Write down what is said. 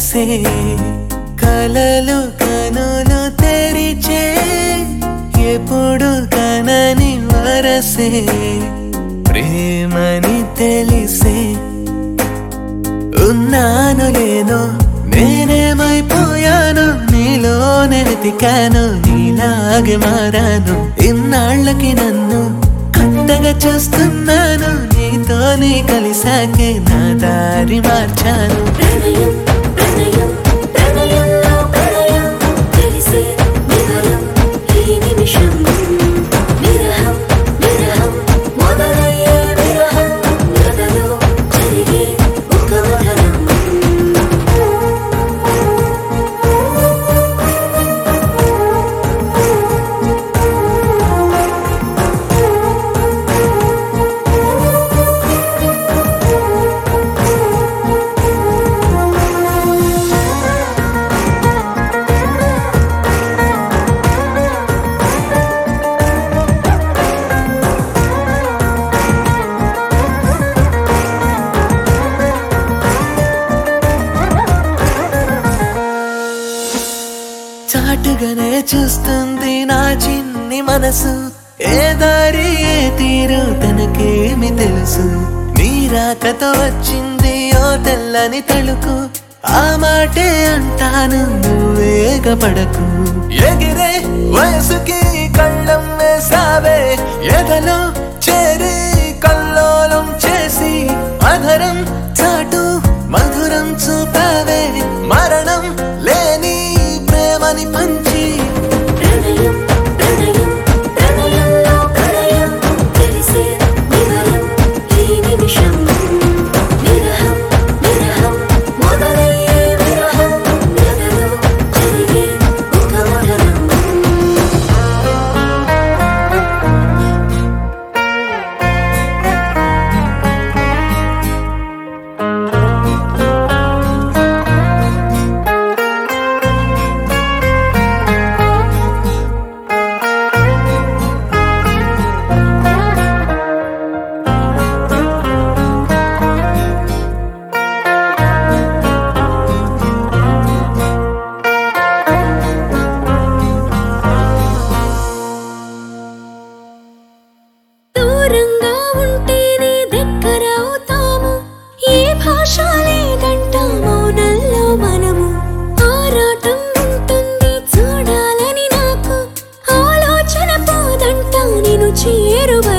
తెలిసే కలలు కనులు తెరిచే ఎప్పుడు కనని వరసే ప్రేమని తెలిసే ఉన్నాను లేను నేనేమైపోయాను నీలో వెతికాను నీలాగే మారాను ఇన్నాళ్ళకి నన్ను కొత్తగా చూస్తున్నాను నీతోనే కలిసాకే నా దారి మార్చాను ప్రణయం ప్రణయం ప్రణయంలో ప్రణయం తెలిసే వివరం ఈ నిమిషం విరహం విరహం మొదలయ్యే విరహం గదలో జరిగే ఒక వదనం చాటుగానే చూస్తుంది నా చిన్ని మనసు ఏ దారి ఏ తీరు తనకేమి తెలుసు నీ రాకతో వచ్చింది ఓ తెల్లని తలుకు ఆ మాటే అంటాను నువ్వేగపడకు ఎగిరే వయసుకి కళ్ళం వేసావే ఎదలో చేరి కల్లోలం చేసి అధరం చాటు మధురం చూపావే మరణం లేని ప్రేమని పంచి ప్రణయం ప్రణయం ప్రణయంలో ప్రణయం తెలిసే వివరం ఈ నిమిషం విరహం విరహం మొదలయ్యే విరహం గదలో జరిగే ఒక వదనం దూరంగా ఉంటేనే దగ్గర అవుతాము ఏ భాష లేదంట మౌనంలో మనము ఆరాటం ఉంటుంది చూడాలని నాకు ఆలోచన పోదంట నేను చేరువ